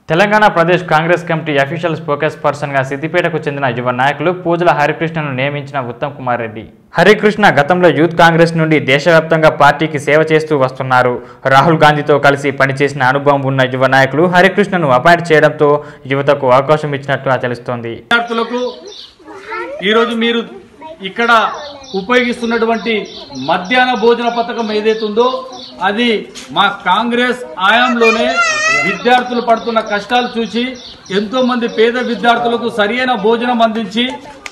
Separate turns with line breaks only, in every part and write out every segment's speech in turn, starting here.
Telangana Pradesh Congress committee official స్పోకెస్ పర్సన్గా సిద్దిపేటకు చెందిన యువ నాయకులు పూజల హరికృష్ణను నియమించిన ఉత్తమ్ కుమార్ రెడ్డి హరికృష్ణ గతంలో యూత్ కాంగ్రెస్ నుండి దేశవ్యాప్తంగా పార్టీకి సేవ చేస్తూ వస్తున్నారు రాహుల్ గాంధీతో కలిసి పనిచేసిన అనుభవం ఉన్న యువ నాయకులు హరికృష్ణను అపాయింట్ చేయడంతో యువతకు అవకాశం ఇచ్చినట్టుగా తెలుస్తోంది
విద్యార్థులకు ఈరోజు మీరు ఇక్కడ ఉపయోగిస్తున్నటువంటి మధ్యాహ్న భోజన పథకం ఏదైతే ఉందో అది మా కాంగ్రెస్ ఆయాంలోనే విద్యార్థులు పడుతున్న కష్టాలు చూసి ఎంతో మంది పేద విద్యార్థులకు సరియైన భోజనం అందించి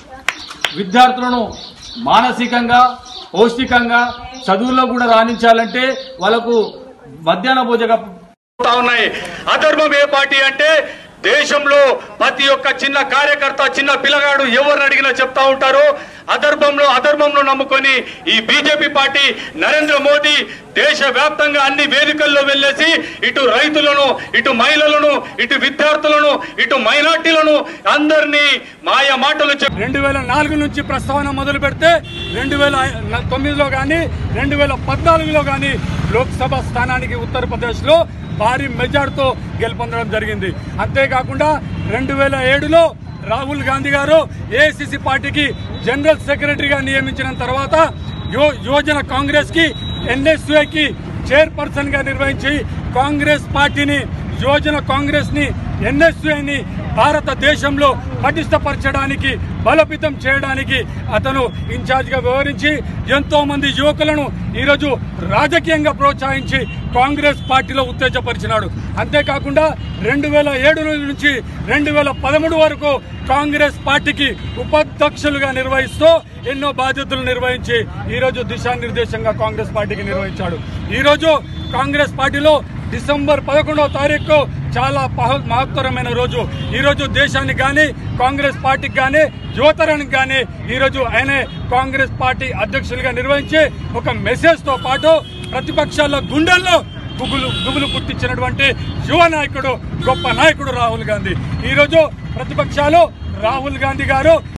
విద్యార్థులను మానసికంగా పౌష్టికంగా చదువుల్లో కూడా రాణించాలంటే వాళ్ళకు మధ్యాహ్న భోజన
చెప్తా ఉన్నాయి అధర్మం ఏ పార్టీ అంటే దేశంలో ప్రతి ఒక్క చిన్న కార్యకర్త చిన్న పిల్లగాడు ఎవరిని అడిగినా చెప్తా ఉంటారు అధర్మంలో అధర్మంలో నమ్ముకొని ఈ బీజేపీ పార్టీ నరేంద్ర మోదీ దేశ వ్యాప్తంగా అన్ని వేదికల్లో వెళ్ళేసి ఇటు రైతులను ఇటు మహిళలను ఇటు విద్యార్థులను ఇటు మైనార్టీలను అందరినీ మాయ మాటలు చెప్పి
రెండు వేల నాలుగు నుంచి ప్రస్తావన మొదలు పెడితే రెండు వేల తొమ్మిదిలో కానీ రెండు వేల పద్నాలుగులో కానీ లోక్సభ స్థానానికి ఉత్తరప్రదేశ్లో భారీ మెజార్టీతో గెలుపొందడం జరిగింది అంతేకాకుండా రెండు వేల ఏడులో రాహుల్ గాంధీ గారు ఏఐసిసి పార్టీకి జనరల్ సెక్రటరీగా నియమించిన తర్వాత యో యువజన కాంగ్రెస్ కి ఎన్ఎస్యుఐకి చైర్పర్సన్ గా నిర్వహించి కాంగ్రెస్ పార్టీని యువజన కాంగ్రెస్ ని ఎన్ఎస్యుఐని భారతదేశంలో పటిష్టపరచడానికి బలోపేతం చేయడానికి అతను ఇన్ఛార్జ్ గా వ్యవహరించి ఎంతో మంది యువకులను ఈరోజు రాజకీయంగా ప్రోత్సహించి కాంగ్రెస్ పార్టీలో ఉత్తేజపరిచినాడు అంతేకాకుండా రెండు వేల ఏడు నుంచి రెండు వేల పదమూడు వరకు కాంగ్రెస్ పార్టీకి ఉపాధ్యక్షులుగా నిర్వహిస్తూ ఎన్నో బాధ్యతలు నిర్వహించి ఈరోజు దిశానిర్దేశంగా కాంగ్రెస్ పార్టీకి నిర్వహించాడు ఈరోజు కాంగ్రెస్ పార్టీలో డిసెంబర్ పదకొండవ తారీఖు చాలా పహ- మహత్తరమైన రోజు ఈ రోజు దేశానికి కానీ కాంగ్రెస్ పార్టీకి కానీ యువతరానికి కానీ ఈ రోజు ఆయనే కాంగ్రెస్ పార్టీ అధ్యక్షులుగా నిర్వహించి ఒక మెసేజ్ తో పాటు ప్రతిపక్షాల గుండెల్లో గుబులు గుబులు పుట్టించినటువంటి యువ నాయకుడు గొప్ప నాయకుడు రాహుల్ గాంధీ ఈ రోజు ప్రతిపక్షాలు రాహుల్ గాంధీ గారు